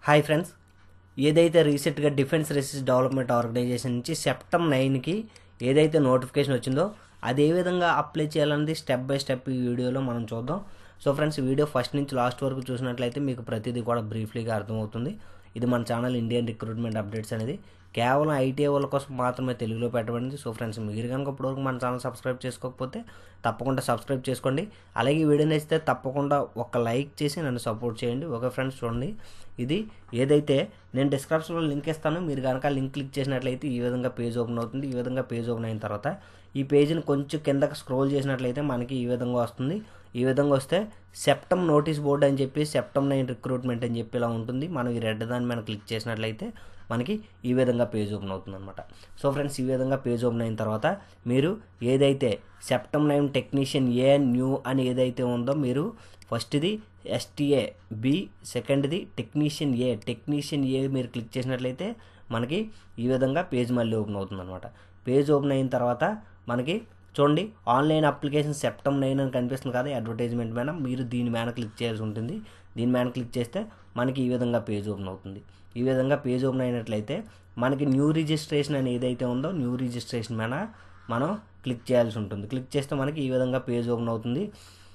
hi friends ఏదైతే రీసెంట్గా defence research development organisation నుంచి సెప్టెంబర్ నైన్కి ఏదైతే నోటిఫికేషన్ వచ్చిందో అది ఏ విధంగా అప్లై చేయాలన్నది స్టెప్ బై స్టెప్ ఈ వీడియోలో మనం చూద్దాం సో ఫ్రెండ్స్ ఈ వీడియో ఫస్ట్ నుంచి లాస్ట్ వరకు చూసినట్లయితే మీకు ప్రతిదీ కూడా బ్రీఫ్లీగా అర్థమవుతుంది ఇది మన ఛానల్ ఇండియన్ రిక్రూట్మెంట్ అప్డేట్స్ అనేది కేవలం ఐటీఐ వాళ్ళ కోసం మాత్రమే తెలుగులో పెట్టబడింది సో ఫ్రెండ్స్ మీరు కనుక ఇప్పటివరకు మన ఛానల్ సబ్స్క్రైబ్ చేసుకోకపోతే తప్పకుండా సబ్స్క్రైబ్ చేసుకోండి అలాగే ఈ వీడియో నచ్చితే తప్పకుండా ఒక లైక్ చేసి నన్ను సపోర్ట్ చేయండి ఓకే ఫ్రెండ్స్ చూడండి ఇది ఏదైతే నేను డిస్క్రిప్షన్లో లింక్ ఇస్తాను మీరు కనుక లింక్ క్లిక్ చేసినట్లయితే ఈ విధంగా పేజ్ ఓపెన్ అవుతుంది ఈ విధంగా పేజ్ ఓపెన్ అయిన తర్వాత ఈ పేజీని కొంచెం కిందకి స్క్రోల్ చేసినట్లయితే మనకి ఈ విధంగా వస్తుంది ఈ విధంగా వస్తే సెప్టమ్ నోటీస్ బోర్డ్ అని చెప్పి సెప్టమ్ నైన్ రిక్రూట్మెంట్ అని చెప్పి ఇలా ఉంటుంది మనం ఈ రెడ్ దాని మీద క్లిక్ చేసినట్లయితే మనకి ఈ విధంగా పేజ్ ఓపెన్ అవుతుంది అనమాట సో ఫ్రెండ్స్ ఈ విధంగా పేజ్ ఓపెన్ అయిన తర్వాత మీరు ఏదైతే CEPTAM nine technician A new అని ఏదైతే ఉందో మీరు ఫస్ట్ది ఎస్టీఏ బి సెకండ్ది టెక్నీషియన్ ఏ టెక్నీషియన్ ఏ మీరు క్లిక్ చేసినట్లయితే మనకి ఈ విధంగా పేజ్ మళ్ళీ ఓపెన్ అవుతుంది అనమాట పేజ్ ఓపెన్ అయిన తర్వాత మనకి చూడండి ఆన్లైన్ అప్లికేషన్ సెప్టమ్ నైన్ అని కనిపిస్తుంది కదా అడ్వర్టైజ్మెంట్ మీద మీరు దీని మీద క్లిక్ చేయాల్సి ఉంటుంది దీని మీద క్లిక్ చేస్తే మనకి ఈ విధంగా పేజ్ ఓపెన్ అవుతుంది ఈ విధంగా పేజ్ ఓపెన్ అయినట్లయితే మనకి న్యూ రిజిస్ట్రేషన్ అని ఏదైతే ఉందో న్యూ రిజిస్ట్రేషన్ మీద మనం క్లిక్ చేయాల్సి ఉంటుంది క్లిక్ చేస్తే మనకి ఈ విధంగా పేజ్ ఓపెన్ అవుతుంది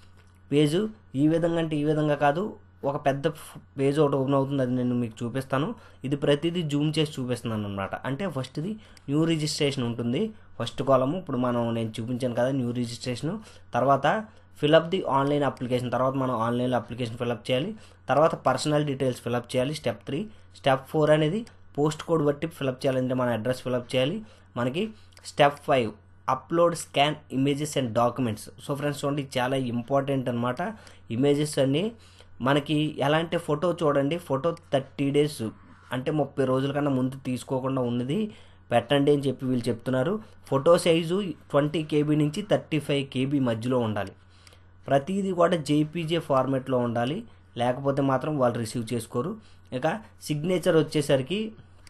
పేజు ఈ విధంగా అంటే ఈ విధంగా కాదు ఒక పెద్ద పేజ్ ఒకటి ఓపెన్ అవుతుంది అది నేను మీకు చూపిస్తాను ఇది ప్రతిదీ జూమ్ చేసి చూపిస్తున్నాను అనమాట అంటే ఫస్ట్ది న్యూ రిజిస్ట్రేషన్ ఉంటుంది ఫస్ట్ కాలము ఇప్పుడు మనం నేను చూపించాను కదా న్యూ రిజిస్ట్రేషన్ తర్వాత ఫిలప్ ది ఆన్లైన్ అప్లికేషన్ తర్వాత మనం ఆన్లైన్లో అప్లికేషన్ ఫిలప్ చేయాలి తర్వాత పర్సనల్ డీటెయిల్స్ ఫిలప్ చేయాలి స్టెప్ త్రీ స్టెప్ ఫోర్ అనేది పోస్ట్ కోడ్ బట్టి ఫిలప్ చేయాలంటే మన అడ్రస్ ఫిలప్ చేయాలి మనకి step five upload scan images and documents so friends చూడండి చాలా ఇంపార్టెంట్ అనమాట ఇమేజెస్ అన్నీ మనకి ఎలా అంటే ఫోటో చూడండి ఫోటో థర్టీ డేస్ అంటే ముప్పై రోజుల కన్నా ముందు తీసుకోకుండా ఉన్నది పెట్టండి అని చెప్పి వీళ్ళు చెప్తున్నారు ఫోటో సైజు ట్వంటీ కేబీ నుంచి థర్టీ ఫైవ్ కేబీ మధ్యలో ఉండాలి ప్రతిదీ కూడా జేపీజే ఫార్మాట్లో ఉండాలి లేకపోతే మాత్రం వాళ్ళు రిసీవ్ చేసుకోరు ఇక సిగ్నేచర్ వచ్చేసరికి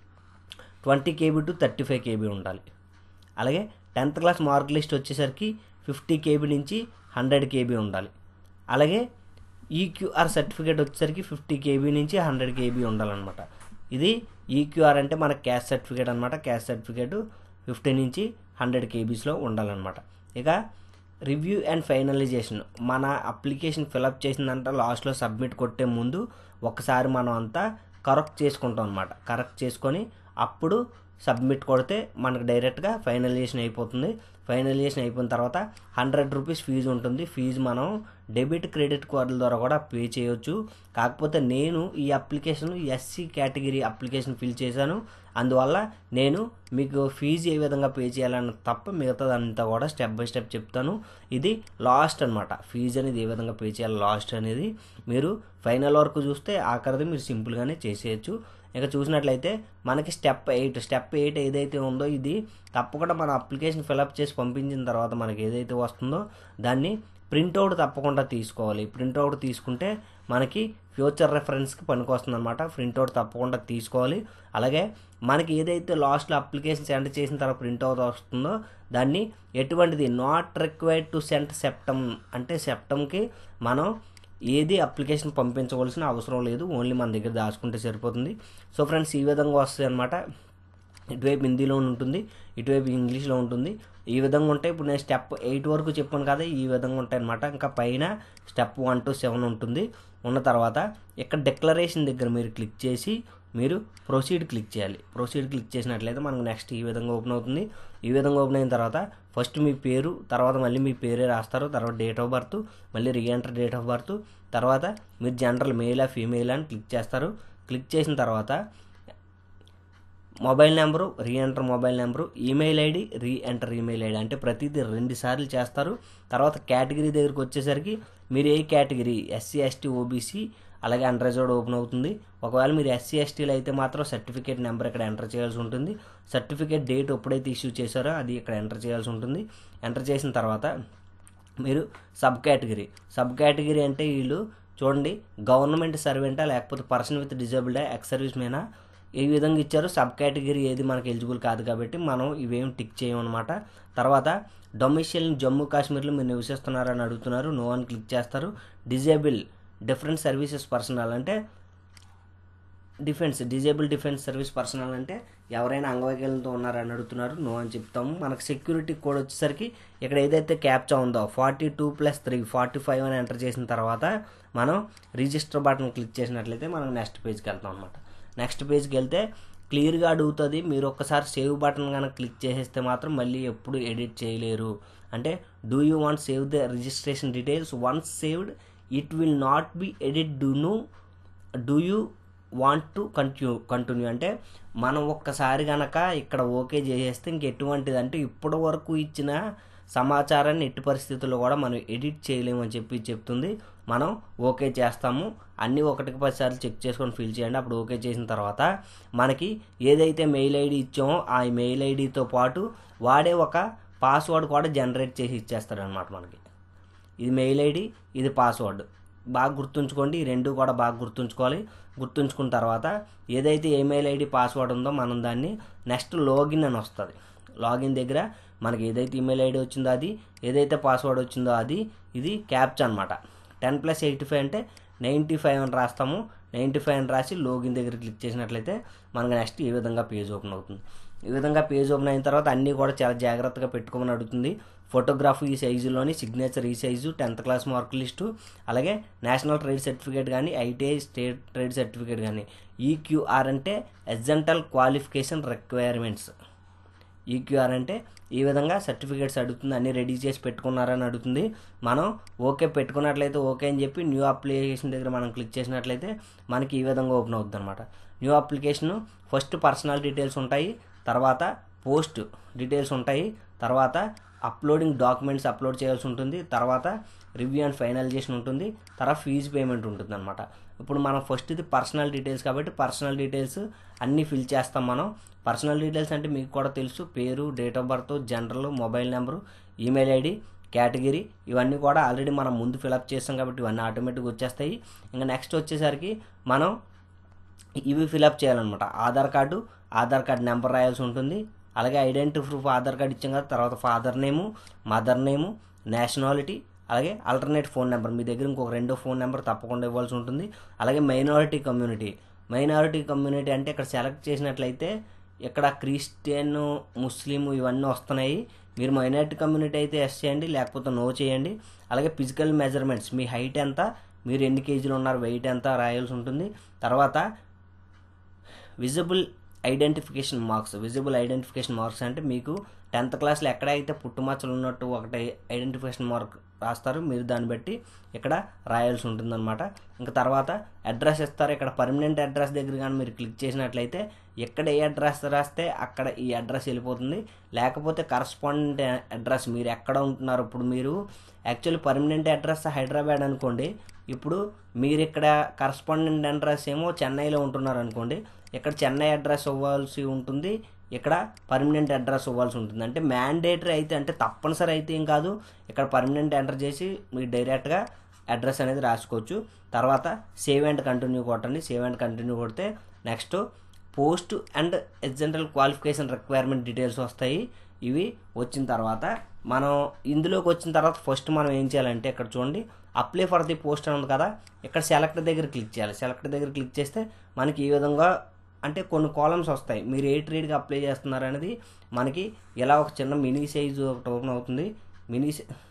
twenty KB to thirty five KB ఉండాలి అలాగే టెన్త్ క్లాస్ మార్క్ లిస్ట్ వచ్చేసరికి ఫిఫ్టీ కేబీ నుంచి హండ్రెడ్ కేబీ ఉండాలి అలాగే ఈక్యూఆర్ సర్టిఫికేట్ వచ్చేసరికి ఫిఫ్టీ కేబీ నుంచి హండ్రెడ్ కేబీ ఉండాలన్నమాట ఇది ఈక్యూఆర్ అంటే మన క్యాష్ సర్టిఫికేట్ అనమాట క్యాష్ సర్టిఫికేట్ ఫిఫ్టీ నుంచి హండ్రెడ్ కేబీస్లో ఉండాలన్నమాట ఇక రివ్యూ అండ్ ఫైనలైజేషన్ మన అప్లికేషన్ ఫిలప్ చేసిందంటే లాస్ట్లో సబ్మిట్ కొట్టే ముందు ఒకసారి మనం అంతా కరెక్ట్ చేసుకుంటాం అనమాట కరెక్ట్ చేసుకొని అప్పుడు సబ్మిట్ కొడితే మనకు డైరెక్ట్గా ఫైనలైజేషన్ అయిపోతుంది ఫైనలైజేషన్ అయిపోయిన తర్వాత హండ్రెడ్ రూపీస్ ఫీజు ఉంటుంది ఫీజు మనం డెబిట్ క్రెడిట్ కార్డుల ద్వారా కూడా పే చేయొచ్చు కాకపోతే నేను ఈ application SC category application fill చేశాను అందువల్ల నేను మీకు ఫీజు ఏ విధంగా పే చేయాలని తప్ప మిగతాదంతా కూడా స్టెప్ బై స్టెప్ చెప్తాను ఇది లాస్ట్ అనమాట ఫీజు అనేది ఏ విధంగా పే చేయాలి లాస్ట్ అనేది మీరు ఫైనల్ వరకు చూస్తే ఆఖరిది మీరు సింపుల్గానే చేసేయచ్చు ఇక చూసినట్లయితే మనకి స్టెప్ ఎయిట్ స్టెప్ ఎయిట్ ఏదైతే ఉందో ఇది తప్పకుండా మన అప్లికేషన్ ఫిలప్ చేసి పంపించిన తర్వాత మనకి ఏదైతే వస్తుందో దాన్ని ప్రింట్అవుట్ తప్పకుండా తీసుకోవాలి ప్రింట్అవుట్ తీసుకుంటే మనకి ఫ్యూచర్ రెఫరెన్స్కి పనికొస్తుంది అనమాట ప్రింట్అవుట్ తప్పకుండా తీసుకోవాలి అలాగే మనకి ఏదైతే లాస్ట్లో అప్లికేషన్ సెండ్ చేసిన తర్వాత ప్రింట్అవుట్ వస్తుందో దాన్ని ఎటువంటిది not required to send CEPTAM అంటే సెప్టమ్కి మనం ఏది అప్లికేషన్ పంపించవలసిన అవసరం లేదు ఓన్లీ మన దగ్గర దాచుకుంటే సరిపోతుంది సో ఫ్రెండ్స్ ఈ విధంగా వస్తుంది అనమాట ఇటువైపు హిందీలో ఉంటుంది ఇటువైపు ఇంగ్లీష్లో ఉంటుంది ఈ విధంగా ఉంటాయి ఇప్పుడు నేను స్టెప్ ఎయిట్ వరకు చెప్పాను కదా ఈ విధంగా ఉంటాయి అనమాట ఇంకా పైన స్టెప్ వన్ టు సెవెన్ ఉంటుంది ఉన్న తర్వాత ఇక్కడ డిక్లరేషన్ దగ్గర మీరు క్లిక్ చేసి మీరు ప్రొసీడ్ క్లిక్ చేయాలి ప్రొసీడ్ క్లిక్ చేసినట్లయితే మనకు నెక్స్ట్ ఈ విధంగా ఓపెన్ అవుతుంది ఈ విధంగా ఓపెన్ అయిన తర్వాత ఫస్ట్ మీ పేరు తర్వాత మళ్ళీ మీ పేరే రాస్తారు తర్వాత డేట్ ఆఫ్ బర్త్ మళ్ళీ రీఎంటర్ డేట్ ఆఫ్ బర్త్ తర్వాత మీరు జనరల్ మేలా ఫీమేల్ అని క్లిక్ చేస్తారు క్లిక్ చేసిన తర్వాత mobile number reenter mobile number email ID reenter email ID అంటే ప్రతిదీ రెండు సార్లు చేస్తారు తర్వాత కేటగిరీ దగ్గరికి వచ్చేసరికి మీరు ఏ కేటగిరీ ఎస్సీ ఎస్టీ ఓబీసీ అలాగే అన్రిజర్వ్డ్ ఓపెన్ అవుతుంది ఒకవేళ మీరు ఎస్సీ ఎస్టీలు అయితే మాత్రం సర్టిఫికేట్ నెంబర్ ఇక్కడ ఎంటర్ చేయాల్సి ఉంటుంది సర్టిఫికేట్ డేట్ ఎప్పుడైతే ఇష్యూ చేశారో అది ఇక్కడ ఎంటర్ చేయాల్సి ఉంటుంది ఎంటర్ చేసిన తర్వాత మీరు సబ్ కేటగిరీ సబ్ కేటగిరీ అంటే వీళ్ళు చూడండి గవర్నమెంట్ సర్వెంటా లేకపోతే person with disability ex service మేనా ఈ విధంగా ఇచ్చారు సబ్ కేటగిరీ ఏది మనకి ఎలిజిబుల్ కాదు కాబట్టి మనం ఇవేం టిక్ చేయమన్నమాట తర్వాత డొమిషియల్ జమ్మూ కాశ్మీర్లో మీరు నివసిస్తున్నారని అడుగుతున్నారు నో అని క్లిక్ చేస్తారు డిజేబుల్ డిఫరెంట్ సర్వీసెస్ పర్సనల్ అంటే defence disable defence service personnel అంటే ఎవరైనా అంగవైకల్యంతో ఉన్నారని అడుగుతున్నారు నో అని చెప్తాము మనకు సెక్యూరిటీ కోడ్ వచ్చేసరికి ఇక్కడ ఏదైతే క్యాప్చా ఉందో forty two plus three forty five అని ఎంటర్ చేసిన తర్వాత మనం రిజిస్టర్ బటన్ క్లిక్ చేసినట్లయితే మనం నెక్స్ట్ పేజ్కి వెళ్తాం అనమాట నెక్స్ట్ పేజ్కి వెళ్తే క్లియర్గా అడుగుతుంది మీరు ఒక్కసారి సేవ్ బటన్ కనుక క్లిక్ చేసేస్తే మాత్రం మళ్ళీ ఎప్పుడు ఎడిట్ చేయలేరు అంటే do you want save the registration details once saved it will not be edit do no do you want to continue continue అంటే మనం ఒక్కసారి కనుక ఇక్కడ ఓకే చేసేస్తే ఇంకెటువంటిది అంటే ఇప్పటి వరకు ఇచ్చిన సమాచారాన్ని ఎట్టి పరిస్థితుల్లో కూడా మనం ఎడిట్ చేయలేమని చెప్పి చెప్తుంది మనం ఓకే చేస్తాము అన్నీ ఒకటికి పదిసార్లు చెక్ చేసుకొని ఫిల్ చేయండి అప్పుడు ఓకే చేసిన తర్వాత మనకి ఏదైతే మెయిల్ ఐడి ఇచ్చామో ఆ మెయిల్ ఐడితో పాటు వాడే ఒక పాస్వర్డ్ కూడా జనరేట్ చేసి ఇచ్చేస్తాడనమాట మనకి ఇది మెయిల్ ఐడి ఇది పాస్వర్డ్ బాగా గుర్తుంచుకోండి ఈ రెండు కూడా బాగా గుర్తుంచుకోవాలి గుర్తుంచుకున్న తర్వాత ఏదైతే ఈమెయిల్ ఐడి పాస్వర్డ్ ఉందో మనం దాన్ని నెక్స్ట్ లాగిన్ అని వస్తుంది లాగిన్ దగ్గర మనకి ఏదైతే ఈమెయిల్ ఐడి వచ్చిందో అది ఏదైతే పాస్వర్డ్ వచ్చిందో అది ఇది క్యాప్చ్ అనమాట టెన్ ప్లస్ ఎయిటీ ఫైవ్ అంటే నైంటీ ఫైవ్ అని రాస్తాము నైంటీ ఫైవ్ అని రాసి లోగిన్ దగ్గర క్లిక్ చేసినట్లయితే మనకి నెక్స్ట్ ఈ విధంగా పేజ్ ఓపెన్ అవుతుంది ఈ విధంగా పేజ్ ఓపెన్ అయిన తర్వాత అన్నీ కూడా చాలా జాగ్రత్తగా పెట్టుకోమని అడుగుతుంది ఫోటోగ్రాఫ్ ఈ సైజులోని సిగ్నేచర్ ఈ size tenth class mark list అలాగే నేషనల్ ట్రేడ్ సర్టిఫికేట్ కానీ ఐటీఐ స్టేట్ ట్రేడ్ సర్టిఫికేట్ కానీ ఈక్యూఆర్ అంటే ఎగ్జెంటల్ క్వాలిఫికేషన్ రిక్వైర్మెంట్స్ ఈక్యూఆర్ అంటే ఈ విధంగా సర్టిఫికేట్స్ అడుగుతుంది అన్ని రెడీ చేసి పెట్టుకున్నారని అడుగుతుంది మనం ఓకే పెట్టుకున్నట్లయితే ఓకే అని చెప్పి న్యూ అప్లికేషన్ దగ్గర మనం క్లిక్ చేసినట్లయితే మనకి ఈ విధంగా ఓపెన్ అవుతుంది అనమాట new application first personal details ఉంటాయి తర్వాత పోస్ట్ డీటెయిల్స్ ఉంటాయి తర్వాత అప్లోడింగ్ డాక్యుమెంట్స్ అప్లోడ్ చేయాల్సి ఉంటుంది తర్వాత రివ్యూ అండ్ ఫైనలైజేషన్ ఉంటుంది తర్వాత ఫీజు పేమెంట్ ఉంటుంది అనమాట ఇప్పుడు మనం ఫస్ట్ ఇది పర్సనల్ డీటెయిల్స్ కాబట్టి పర్సనల్ డీటెయిల్స్ అన్నీ ఫిల్ చేస్తాం మనం పర్సనల్ డీటెయిల్స్ అంటే మీకు కూడా తెలుసు పేరు date of birth general mobile number email ID category ఇవన్నీ కూడా ఆల్రెడీ మనం ముందు ఫిలప్ చేస్తాం కాబట్టి ఇవన్నీ ఆటోమేటిక్గా వచ్చేస్తాయి ఇంకా నెక్స్ట్ వచ్చేసరికి మనం ఇవి ఫిలప్ చేయాలన్నమాట Aadhaar card Aadhaar card number రాయాల్సి ఉంటుంది అలాగే ఐడెంటిటీ ప్రూఫ్ ఆధార్ కార్డు ఇచ్చాం కదా తర్వాత father name mother name nationality అలాగే ఆల్టర్నేట్ ఫోన్ నెంబర్ మీ దగ్గర ఇంకొక రెండో ఫోన్ నెంబర్ తప్పకుండా ఇవ్వాల్సి ఉంటుంది అలాగే మైనారిటీ కమ్యూనిటీ మైనారిటీ కమ్యూనిటీ అంటే ఇక్కడ సెలెక్ట్ చేసినట్లయితే ఇక్కడ క్రిస్టియన్ ముస్లిం ఇవన్నీ వస్తున్నాయి మీరు మైనారిటీ కమ్యూనిటీ అయితే ఎస్ చేయండి లేకపోతే నో చేయండి అలాగే ఫిజికల్ మెజర్మెంట్స్ మీ హైట్ ఎంత మీరు ఎన్ని కేజీలు ఉన్నారు వెయిట్ ఎంత రాయాల్సి ఉంటుంది తర్వాత visible identification marks visible identification marks అంటే మీకు టెన్త్ క్లాస్లో ఎక్కడైతే పుట్టుమచ్చలు ఉన్నట్టు ఒకటి ఐడెంటిఫికేషన్ మార్క్ రాస్తారు మీరు దాన్ని బట్టి ఇక్కడ రాయాల్సి ఉంటుందన్నమాట ఇంకా తర్వాత అడ్రస్ ఇస్తారు ఇక్కడ పర్మనెంట్ అడ్రస్ దగ్గర కానీ మీరు క్లిక్ చేసినట్లయితే ఎక్కడ ఏ అడ్రస్ రాస్తే అక్కడ ఈ అడ్రస్ వెళ్ళిపోతుంది లేకపోతే కరస్పాండెంట్ అడ్రస్ మీరు ఎక్కడ ఉంటున్నారు ఇప్పుడు మీరు యాక్చువల్లీ పర్మనెంట్ అడ్రస్ హైదరాబాద్ అనుకోండి ఇప్పుడు మీరు ఇక్కడ కరస్పాండెంట్ అడ్రస్ ఏమో చెన్నైలో ఉంటున్నారు అనుకోండి ఇక్కడ చెన్నై అడ్రస్ ఇవ్వాల్సి ఉంటుంది ఇక్కడ పర్మనెంట్ అడ్రస్ ఇవ్వాల్సి ఉంటుంది అంటే మ్యాండేటరీ అయితే అంటే తప్పనిసరి అయితే ఏం కాదు ఇక్కడ పర్మనెంట్ ఎంటర్ చేసి మీరు డైరెక్ట్గా అడ్రస్ అనేది రాసుకోవచ్చు తర్వాత సేవ్ అండ్ కంటిన్యూ కొట్టండి సేవ్ అండ్ కంటిన్యూ కొడితే next post and essential qualification requirement details వస్తాయి ఇవి వచ్చిన తర్వాత మనం ఇందులోకి వచ్చిన తర్వాత ఫస్ట్ మనం ఏం చేయాలంటే ఇక్కడ చూడండి అప్లై ఫర్ ది పోస్ట్ అని ఉంది కదా ఇక్కడ సెలెక్ట్ దగ్గర క్లిక్ చేయాలి సెలెక్ట్ దగ్గర క్లిక్ చేస్తే మనకి ఈ విధంగా అంటే కొన్ని కాలమ్స్ వస్తాయి మీరు ఏ ట్రేడ్కి అప్లై చేస్తున్నారు అనేది మనకి ఇలా ఒక చిన్న మినీ సైజు ఒకటి ఓపెన్ అవుతుంది మినీ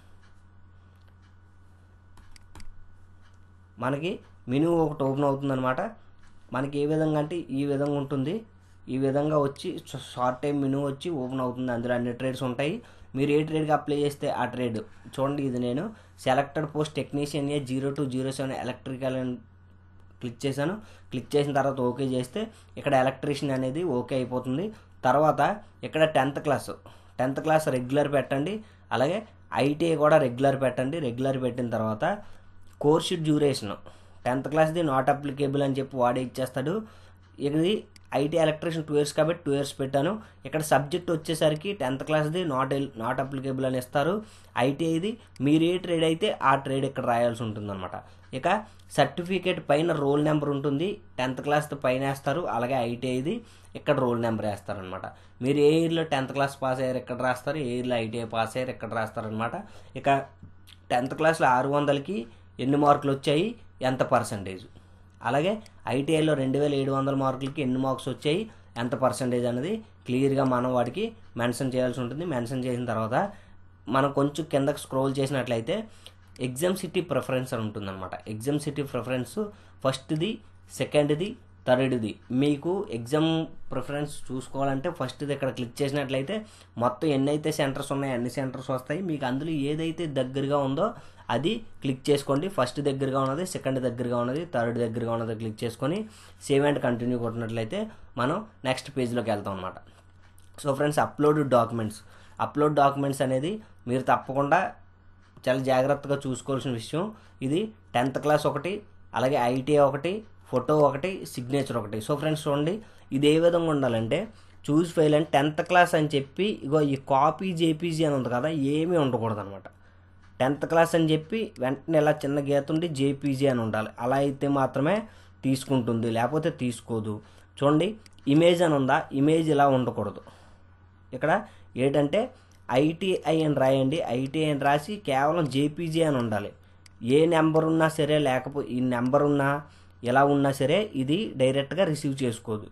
మనకి మెనూ ఒకటి ఓపెన్ అవుతుంది అనమాట మనకి ఏ విధంగా అంటే ఈ విధంగా ఉంటుంది ఈ విధంగా వచ్చి షార్ట్ టైం మెనూ వచ్చి ఓపెన్ అవుతుంది అందులో అన్ని ట్రేడ్స్ ఉంటాయి మీరు ఏ ట్రేడ్కి అప్లై చేస్తే ఆ ట్రేడ్ చూడండి ఇది నేను selected post technician A zero two zero seven electrical and click చేశాను క్లిక్ చేసిన తర్వాత ఓకే చేస్తే ఇక్కడ ఎలక్ట్రీషియన్ అనేది ఓకే అయిపోతుంది తర్వాత ఇక్కడ tenth class tenth class regular పెట్టండి అలాగే ఐటీఐ కూడా రెగ్యులర్ పెట్టండి రెగ్యులర్ పెట్టిన తర్వాత కోర్సు డ్యూరేషన్ టెన్త్ క్లాస్ది నాట్ అప్లికేబుల్ అని చెప్పి వాడే ఇచ్చేస్తాడు ఇది ఐటీ ఎలక్ట్రీషియన్ టూ ఇయర్స్ కాబట్టి టూ ఇయర్స్ పెట్టాను ఇక్కడ సబ్జెక్ట్ వచ్చేసరికి టెన్త్ క్లాస్ది నాట్ నాట్ అప్లికేబుల్ అని ఇస్తారు ఐటీఐది మీరు ఏ ట్రేడ్ అయితే ఆ ట్రేడ్ ఇక్కడ రాయాల్సి ఉంటుందన్నమాట ఇక సర్టిఫికేట్ పైన రోల్ నెంబర్ ఉంటుంది టెన్త్ క్లాస్ పైన వేస్తారు అలాగే ఐటీఐది ఇక్కడ రోల్ నెంబర్ వేస్తారనమాట మీరు ఏ ఇయర్లో టెన్త్ క్లాస్ పాస్ అయ్యారు ఇక్కడ రాస్తారు ఏ ఇయర్లో ఐటీఐ పాస్ అయ్యారు ఇక్కడ రాస్తారనమాట ఇక టెన్త్ క్లాస్లో ఆరు వందలకి ఎన్ని మార్కులు వచ్చాయి ఎంత పర్సంటేజ్ అలాగే ఐటీఐలో రెండు వేల ఏడు వందల మార్కులకి ఎన్ని మార్క్స్ వచ్చాయి ఎంత పర్సంటేజ్ అనేది క్లియర్గా మనం వాడికి మెన్షన్ చేయాల్సి ఉంటుంది మెన్షన్ చేసిన తర్వాత మనం కొంచెం కిందకి స్క్రోల్ చేసినట్లయితే ఎగ్జామ్ సిటీ ప్రిఫరెన్స్ అని ఉంటుందన్నమాట ఎగ్జామ్ సిటీ ప్రిఫరెన్స్ ఫస్ట్ది సెకండ్ది థర్డ్ది మీకు ఎగ్జామ్ ప్రిఫరెన్స్ చూసుకోవాలంటే ఫస్ట్ది ఇక్కడ క్లిక్ చేసినట్లయితే మొత్తం ఎన్నైతే సెంటర్స్ ఉన్నాయో అన్ని సెంటర్స్ వస్తాయి మీకు అందులో ఏదైతే దగ్గరగా ఉందో అది క్లిక్ చేసుకోండి ఫస్ట్ దగ్గరగా ఉన్నది సెకండ్ దగ్గరగా ఉన్నది థర్డ్ దగ్గరగా ఉన్నది క్లిక్ చేసుకొని సేవ్ అండ్ కంటిన్యూ కొట్టినట్లయితే మనం నెక్స్ట్ పేజ్లోకి వెళ్తాం అనమాట so friends upload documents upload documents అనేది మీరు తప్పకుండా చాలా జాగ్రత్తగా చూసుకోవాల్సిన విషయం ఇది టెన్త్ క్లాస్ ఒకటి అలాగే ఐటీఐ ఒకటి ఫోటో ఒకటి సిగ్నేచర్ ఒకటి సో ఫ్రెండ్స్ చూడండి ఇది ఏ విధంగా ఉండాలంటే చూస్ ఫెయిల్ అని టెన్త్ క్లాస్ అని చెప్పి ఇగో ఈ కాపీ జేపీజీ అని ఉంది కదా ఏమీ ఉండకూడదు అనమాట టెన్త్ క్లాస్ అని చెప్పి వెంటనే ఇలా చిన్న గీత ఉండి జేపీజీ అని ఉండాలి అలా అయితే మాత్రమే తీసుకుంటుంది లేకపోతే తీసుకోదు చూడండి ఇమేజ్ అని ఉందా ఇమేజ్ ఇలా ఉండకూడదు ఇక్కడ ఏంటంటే ఐటీఐ అని రాయండి ఐటీఐ అని రాసి కేవలం జేపీజీ అని ఉండాలి ఏ నెంబర్ ఉన్నా సరే లేకపోతే ఈ నెంబర్ ఉన్నా ఎలా ఉన్నా సరే ఇది డైరెక్ట్గా రిసీవ్ చేసుకోదు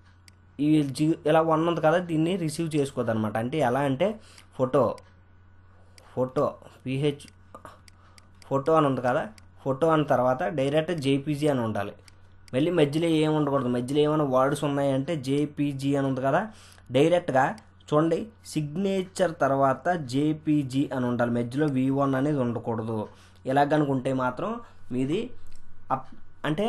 ఈ జీ ఇలా వన్ ఉంది కదా దీన్ని రిసీవ్ చేసుకోదు అనమాట అంటే ఎలా అంటే ఫోటో ఫోటో పిహెచ్ ఫోటో అని ఉంది కదా ఫోటో అన్న తర్వాత డైరెక్ట్ జేపీజీ అని ఉండాలి మళ్ళీ మధ్యలో ఏమి ఉండకూడదు మధ్యలో ఏమైనా వర్డ్స్ ఉన్నాయంటే జేపీజీ అని ఉంది కదా డైరెక్ట్గా చూడండి సిగ్నేచర్ తర్వాత జేపీజీ అని ఉండాలి మధ్యలో వి వన్ అనేది ఉండకూడదు ఇలాగనుకుంటే మాత్రం మీది అప్ అంటే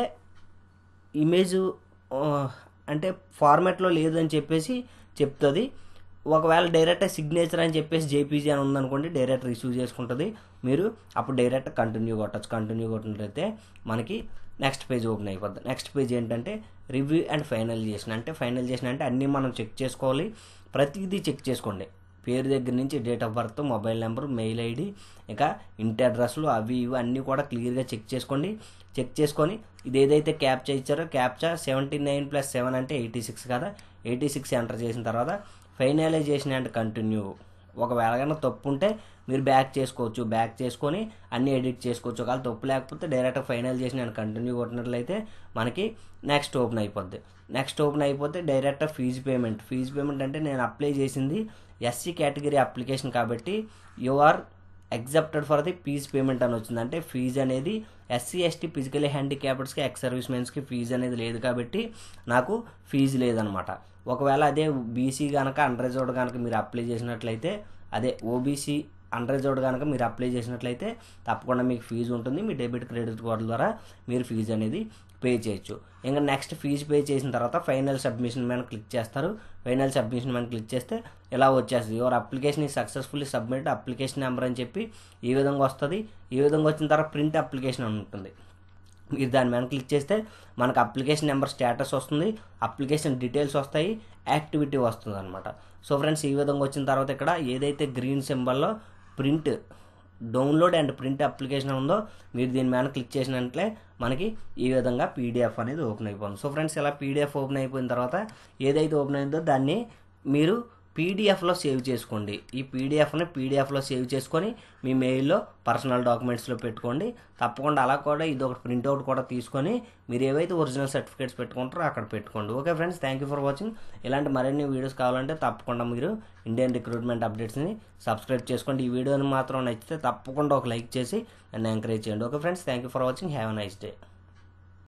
ఇమేజ్ ఆ, అంటే ఫార్మాట్లో లేదు అని చెప్పేసి చెప్తుంది ఒకవేళ డైరెక్ట్ సిగ్నేచర్ అని చెప్పేసి జేపీజీ అని ఉందనుకోండి డైరెక్ట్ రిసీవ్ చేసుకుంటుంది మీరు అప్పుడు డైరెక్ట్ కంటిన్యూ కొట్టచ్చు కంటిన్యూ కొట్టినట్లయితే మనకి నెక్స్ట్ పేజ్ ఓపెన్ అయిపోద్ది నెక్స్ట్ పేజ్ ఏంటంటే రివ్యూ అండ్ ఫైనలైజేషన్ అంటే ఫైనలైజేషన్ అంటే అన్నీ మనం చెక్ చేసుకోవాలి ప్రతిదీ చెక్ చేసుకోండి పేరు దగ్గర నుంచి date of birth mobile number mail ID ఇంకా ఇంటి అడ్రస్లు అవి ఇవి అన్నీ కూడా క్లియర్గా చెక్ చేసుకోండి చెక్ చేసుకొని ఇది ఏదైతే క్యాప్చా ఇచ్చారో captcha seventy nine plus seven అంటే ఎయిటీ సిక్స్ కదా ఎయిటీ సిక్స్ ఎంటర్ చేసిన తర్వాత ఫైనలైజేషన్ అండ్ కంటిన్యూ ఒకవేళ కన్నా తప్పు ఉంటే మీరు బ్యాక్ చేసుకోవచ్చు బ్యాక్ చేసుకొని అన్ని ఎడిట్ చేసుకోవచ్చు ఒకవేళ తప్పు లేకపోతే డైరెక్ట్ ఫైనల్ చేసి నేను కంటిన్యూ కొట్టినట్లయితే మనకి నెక్స్ట్ ఓపెన్ అయిపోద్ది నెక్స్ట్ ఓపెన్ అయిపోతే direct fees payment fees payment అంటే నేను అప్లై చేసింది ఎస్సీ కేటగిరీ అప్లికేషన్ కాబట్టి you are exempted for the fee payment అని వచ్చింది అంటే ఫీజు అనేది ఎస్సీ ఎస్టీ ఫిజికలీ హ్యాండిక్యాప్డ్స్కి ఎక్స్ సర్వీస్ మెన్స్కి ఫీజు అనేది లేదు కాబట్టి నాకు ఫీజు లేదనమాట ఒకవేళ అదే బీసీ కనుక అండర్రిజర్వ్డ్ కనుక మీరు అప్లై చేసినట్లయితే అదే ఓబీసీ అండర్రిజర్వ్డ్ కనుక మీరు అప్లై చేసినట్లయితే తప్పకుండా మీకు ఫీజు ఉంటుంది మీ డెబిట్ క్రెడిట్ కార్డు ద్వారా మీరు ఫీజు అనేది పే చేయొచ్చు ఇంకా నెక్స్ట్ ఫీజు పే చేసిన తర్వాత ఫైనల్ సబ్మిషన్ మీద క్లిక్ చేస్తారు ఫైనల్ సబ్మిషన్ మీద క్లిక్ చేస్తే ఇలా వచ్చేస్తుంది యువర్ అప్లికేషన్ ఈ సక్సెస్ఫుల్లీ సబ్మిట్ అప్లికేషన్ నెంబర్ అని చెప్పి ఈ విధంగా వస్తుంది ఈ విధంగా వచ్చిన తర్వాత ప్రింట్ అప్లికేషన్ అని ఉంటుంది మీరు దాని మీద క్లిక్ చేస్తే మనకు అప్లికేషన్ నెంబర్ స్టేటస్ వస్తుంది అప్లికేషన్ డీటెయిల్స్ వస్తాయి యాక్టివిటీ వస్తుంది అనమాట సో ఫ్రెండ్స్ ఈ విధంగా వచ్చిన తర్వాత ఇక్కడ ఏదైతే గ్రీన్ సింబల్లో print download and print application ఉందో మీరు దీని మీద క్లిక్ చేసినట్లే మనకి ఈ విధంగా పీడిఎఫ్ అనేది ఓపెన్ అయిపోతుంది సో ఫ్రెండ్స్ ఇలా పీడిఎఫ్ ఓపెన్ అయిపోయిన తర్వాత ఏదైతే ఓపెన్ అయిందో దాన్ని మీరు పీడిఎఫ్లో సేవ్ చేసుకోండి ఈ పీడిఎఫ్ని పీడిఎఫ్లో సేవ్ చేసుకొని మీ మెయిల్లో పర్సనల్ డాక్యుమెంట్స్లో పెట్టుకోండి తప్పకుండా అలా కూడా ఇది ఒక ప్రింట్అవుట్ కూడా తీసుకొని మీరు ఏవైతే ఒరిజినల్ సర్టిఫికేట్స్ పెట్టుకుంటారో అక్కడ పెట్టుకోండి okay friends thank you for watching ఇలాంటి మరిన్ని వీడియోస్ కావాలంటే తప్పకుండా మీరు ఇండియన్ రిక్రూట్మెంట్ అప్డేట్స్ని సబ్స్క్రైబ్ చేసుకోండి ఈ వీడియోని మాత్రం నచ్చితే తప్పకుండా ఒక లైక్ చేసి నన్ను ఎంకరేజ్ చేయండి okay friends thank you for watching have a nice day